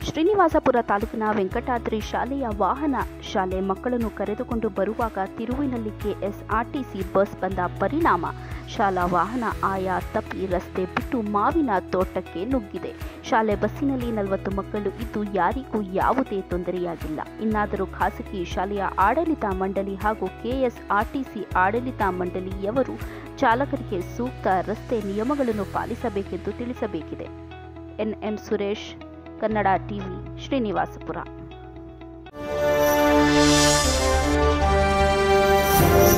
ಶ್ರೀನಿವಾಸಪುರ ತಾಲೂಕಿನ ವೆಂಕಟಾದ್ರಿ ಶಾಲೆಯ ವಾಹನ ಶಾಲೆ ಮಕ್ಕಳನ್ನು ಕರೆದುಕೊಂಡು ಬರುವಾಗ ತಿರುವಿನಲ್ಲಿ ಕೆಎಸ್ಆರ್ಟಿಸಿ ಬಸ್ ಬಂದ ಪರಿಣಾಮ ಶಾಲಾ ವಾಹನ ಆಯಾ ತಪ್ಪಿ ರಸ್ತೆ ಬಿಟ್ಟು ಮಾವಿನ ತೋಟಕ್ಕೆ ನುಗ್ಗಿದೆ ಶಾಲೆ ಬಸ್ಸಿನಲ್ಲಿ ನಲವತ್ತು ಮಕ್ಕಳು ಇದ್ದು ಯಾರಿಗೂ ಯಾವುದೇ ತೊಂದರೆಯಾಗಿಲ್ಲ ಇನ್ನಾದರೂ ಖಾಸಗಿ ಶಾಲೆಯ ಆಡಳಿತ ಮಂಡಳಿ ಹಾಗೂ ಕೆಎಸ್ಆರ್ಟಿಸಿ ಆಡಳಿತ ಮಂಡಳಿಯವರು ಚಾಲಕರಿಗೆ ಸೂಕ್ತ ರಸ್ತೆ ನಿಯಮಗಳನ್ನು ಪಾಲಿಸಬೇಕೆಂದು ತಿಳಿಸಬೇಕಿದೆ ಎನ್ಎಂ ಸುರೇಶ್ ಕನ್ನಡ ಟಿವಿ ಶ್ರೀನಿವಾಸಪುರ